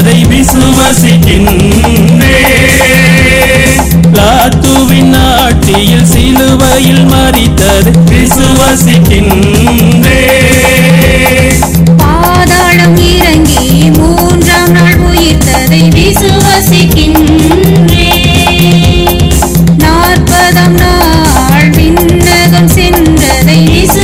மறித்ததை விசுவசிக்கின்றே லாத்துவின் நாட்டியில் சிலுவையில் மறித்ததை விசுவசிக்கின்றே பாதாளம் இறங்கி மூன்றாம் நாள் உயிர்த்ததை விசுவசிக்கின்றேன் நாற்பதாம் நாள் விண்ணகம் சென்றதை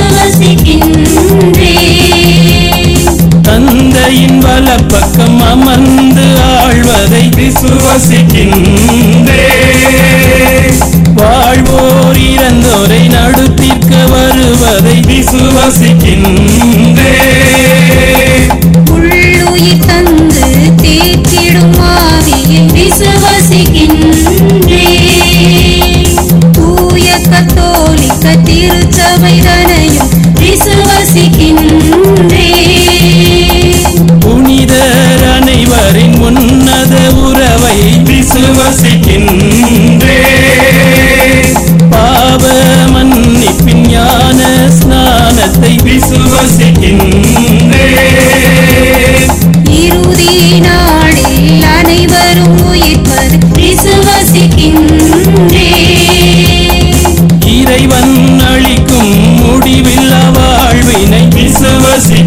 விசுவசிக்கின்றேன் தந்தையின் வலப்பக்கம் அமர்ந்து ஆழ்வதை விசுவசிக்கின்றே வாழ்வோர் இறந்தோரை நடுத்திற்க வருவதை விசுவசிக்கின்றே உள்ளுயிர் தந்து தேற்றிடும் ஆவியை விசுவசிக்கின்றேன் தூய கத்தோலிக்க திருச்சபைதனையும் விசுவசிக்கின்றேன் புனிதர் அனைவரின் உன்னத உறவை விசுவசிக்கின்றே பாவ மன்னிப்பின் ஞான ஸ்நானத்தை விசுவசிக்கின்றே இறுதி நாளில் அனைவரும் உயிர்ப்பது விசுவசிக்கின்றேன் இறைவன் அளிக்கும் முடிவில்லா வாழ்வினை விசுவசிக்கின்றே